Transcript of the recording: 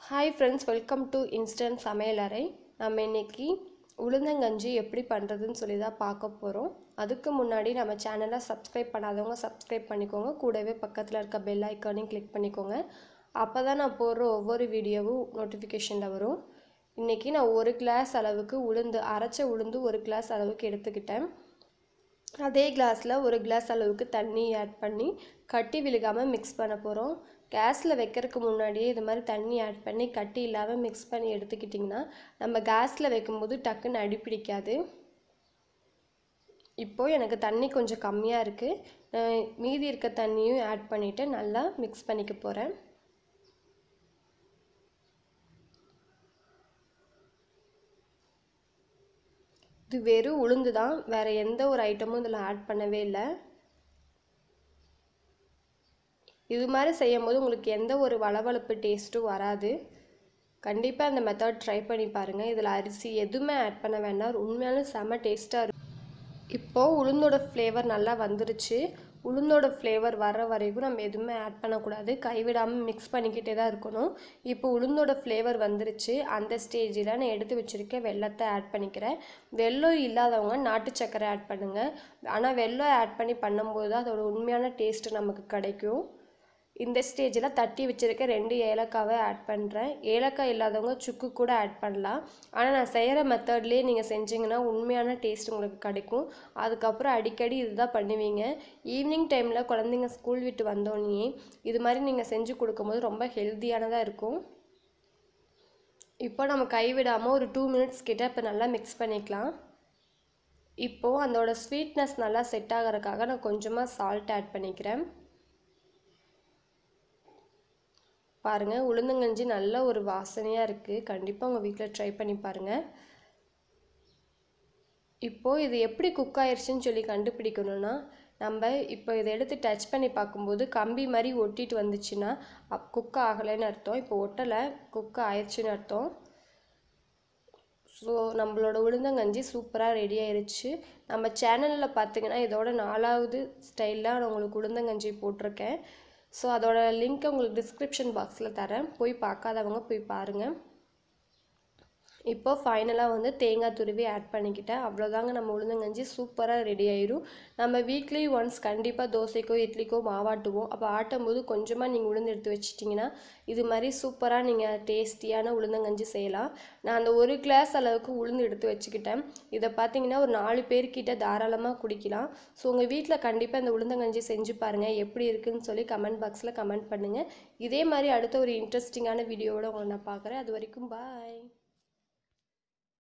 hi friends welcome to instant சமையலறை நம்ம இன்னைக்கு உளுந்தங்கஞ்சி எப்படி பண்ணுறதுன்னு சொல்லி தான் பார்க்க போகிறோம் அதுக்கு முன்னாடி நம்ம சேனலை சப்ஸ்கிரைப் பண்ணாதவங்க சப்ஸ்கிரைப் பண்ணிக்கோங்க கூடவே பக்கத்தில் இருக்க பெல் ஐக்கானையும் கிளிக் பண்ணிக்கோங்க அப்போ தான் நான் போடுற ஒவ்வொரு வீடியோவும் நோட்டிஃபிகேஷனில் வரும் இன்றைக்கி நான் ஒரு கிளாஸ் அளவுக்கு உளுந்து அரைச்ச உளுந்து ஒரு கிளாஸ் அளவுக்கு எடுத்துக்கிட்டேன் அதே கிளாஸில் ஒரு கிளாஸ் அளவுக்கு தண்ணி ஆட் பண்ணி கட்டி விழுகாமல் மிக்ஸ் பண்ண போகிறோம் கேஸில் வைக்கிறதுக்கு முன்னாடியே இது மாதிரி தண்ணி ஆட் பண்ணி கட்டி இல்லாமல் மிக்ஸ் பண்ணி எடுத்துக்கிட்டிங்கன்னா நம்ம கேஸில் வைக்கும்போது டக்குன்னு அடி பிடிக்காது இப்போது எனக்கு தண்ணி கொஞ்சம் கம்மியாக இருக்குது மீதி இருக்க தண்ணியும் ஆட் பண்ணிவிட்டு நல்லா மிக்ஸ் பண்ணிக்க போகிறேன் இது வெறும் உளுந்து தான் வேறு எந்த ஒரு ஐட்டமும் இதில் ஆட் பண்ணவே இல்லை இது மாதிரி செய்யும் போது உங்களுக்கு எந்த ஒரு வளவளப்பு டேஸ்ட்டும் வராது கண்டிப்பாக இந்த மெத்தட் ட்ரை பண்ணி பாருங்கள் இதில் அரிசி எதுவுமே ஆட் பண்ண வேண்டாம் உண்மையாலும் செம்ம டேஸ்ட்டாக இருக்கும் இப்போது உளுந்தோட ஃப்ளேவர் நல்லா வந்துருச்சு உளுந்தோட ஃப்ளேவர் வர்ற வரைக்கும் நம்ம எதுவுமே ஆட் பண்ணக்கூடாது கைவிடாமல் மிக்ஸ் பண்ணிக்கிட்டே தான் இருக்கணும் இப்போ உளுந்தோட ஃப்ளேவர் வந்துருச்சு அந்த ஸ்டேஜில் நான் எடுத்து வச்சுருக்க வெள்ளத்தை ஆட் பண்ணிக்கிறேன் வெள்ளம் இல்லாதவங்க நாட்டு சக்கரை ஆட் பண்ணுங்கள் ஆனால் வெள்ளம் ஆட் பண்ணி பண்ணும்போது தான் அதோட உண்மையான டேஸ்ட்டு நமக்கு கிடைக்கும் இந்த ஸ்டேஜில் தட்டி வச்சுருக்க ரெண்டு ஏலக்காவை ஆட் பண்ணுறேன் ஏலக்காய் இல்லாதவங்க சுக்கு கூட ஆட் பண்ணலாம் ஆனால் நான் செய்கிற மெத்தட்லேயே நீங்கள் செஞ்சிங்கன்னா உண்மையான டேஸ்ட் உங்களுக்கு கிடைக்கும் அதுக்கப்புறம் அடிக்கடி இதுதான் பண்ணுவீங்க ஈவினிங் டைமில் குழந்தைங்க ஸ்கூல் விட்டு வந்தோடனே இது மாதிரி நீங்கள் செஞ்சு கொடுக்கும்போது ரொம்ப ஹெல்த்தியானதாக இருக்கும் இப்போ நம்ம கைவிடாமல் ஒரு டூ மினிட்ஸ் கிட்ட இப்போ நல்லா மிக்ஸ் பண்ணிக்கலாம் இப்போது அதோட ஸ்வீட்னஸ் நல்லா செட் ஆகிறதுக்காக நான் கொஞ்சமாக சால்ட் ஆட் பண்ணிக்கிறேன் பாருங்கள் உளுந்தங்கஞ்சி நல்ல ஒரு வாசனையாக இருக்குது கண்டிப்பாக உங்கள் வீட்டில் ட்ரை பண்ணி பாருங்கள் இப்போது இது எப்படி குக் ஆயிடுச்சுன்னு சொல்லி கண்டுபிடிக்கணும்னா நம்ம இப்போ இதை எடுத்து டச் பண்ணி பார்க்கும்போது கம்பி மாதிரி ஒட்டிட்டு வந்துச்சுன்னா அப் குக் ஆகலைன்னு அர்த்தம் இப்போ ஒட்டலை குக் ஆயிடுச்சுன்னு அர்த்தம் ஸோ நம்மளோட உளுந்தங்கஞ்சி சூப்பராக ரெடி ஆயிடுச்சு நம்ம சேனலில் பார்த்தீங்கன்னா இதோட நாலாவது ஸ்டைலில் நான் உங்களுக்கு உளுந்தங்கஞ்சி போட்டிருக்கேன் ஸோ அதோட லிங்க்கை உங்களுக்கு டிஸ்கிரிப்ஷன் பாக்ஸில் தரேன் போய் பார்க்காதவங்க போய் பாருங்கள் இப்போ ஃபைனலாக வந்து தேங்காய் துருவி ஆட் பண்ணிக்கிட்டேன் அவ்வளோதாங்க நம்ம உளுந்தங்கஞ்சி சூப்பராக ரெடி ஆயிரும் நம்ம வீக்லி ஒன்ஸ் கண்டிப்பாக தோசைக்கோ இட்லிக்கோ மாவாட்டுவோம் அப்போ ஆட்டும் போது கொஞ்சமாக நீங்கள் உளுந்து எடுத்து வச்சிட்டிங்கன்னா இது மாதிரி சூப்பராக நீங்கள் டேஸ்டியான உளுந்தங்கஞ்சி செய்யலாம் நான் அந்த ஒரு கிளாஸ் அளவுக்கு உளுந்து எடுத்து வச்சுக்கிட்டேன் இதை பார்த்தீங்கன்னா ஒரு நாலு பேர்கிட்ட தாராளமாக குடிக்கலாம் ஸோ உங்கள் வீட்டில் கண்டிப்பாக இந்த உளுந்தங்கஞ்சி செஞ்சு பாருங்கள் எப்படி இருக்குன்னு சொல்லி கமெண்ட் பாக்ஸில் கமெண்ட் பண்ணுங்கள் இதே மாதிரி அடுத்த ஒரு இன்ட்ரெஸ்டிங்கான வீடியோவோட உங்களை நான் பார்க்குறேன் அது வரைக்கும் பாய்